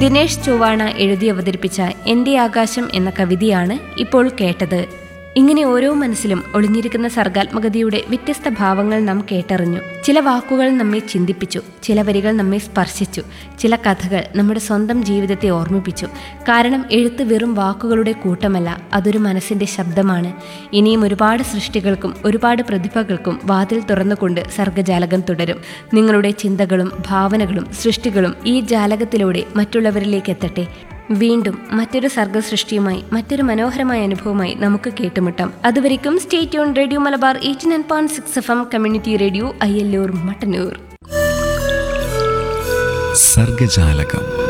ദിനേഷ് ചൊവ്വാണ എഴുതി അവതരിപ്പിച്ച എന്റെ ആകാശം എന്ന കവിതയാണ് ഇപ്പോൾ കേട്ടത് ഇങ്ങനെ ഓരോ മനസ്സിലും ഒളിഞ്ഞിരിക്കുന്ന സർഗാത്മകതയുടെ വ്യത്യസ്ത ഭാവങ്ങൾ നാം കേട്ടറിഞ്ഞു ചില വാക്കുകൾ നമ്മെ ചിന്തിപ്പിച്ചു ചില വരികൾ നമ്മെ സ്പർശിച്ചു ചില കഥകൾ നമ്മുടെ സ്വന്തം ജീവിതത്തെ ഓർമ്മിപ്പിച്ചു കാരണം എഴുത്ത് വെറും വാക്കുകളുടെ കൂട്ടമല്ല അതൊരു മനസ്സിന്റെ ശബ്ദമാണ് ഇനിയും ഒരുപാട് സൃഷ്ടികൾക്കും ഒരുപാട് പ്രതിഭകൾക്കും വാതിൽ തുറന്നുകൊണ്ട് സർഗജാലകം തുടരും നിങ്ങളുടെ ചിന്തകളും ഭാവനകളും സൃഷ്ടികളും ഈ ജാലകത്തിലൂടെ മറ്റുള്ളവരിലേക്ക് എത്തട്ടെ വീണ്ടും മറ്റൊരു സർഗസൃഷ്ടിയുമായി മറ്റൊരു മനോഹരമായ അനുഭവമായി നമുക്ക് കേട്ടുമുട്ടാം അതുവരെയും സ്റ്റേറ്റ് ഓൺ radio Malabar eighty nine point six F M community radio Ayyallur Mattannur സർഗജാലകം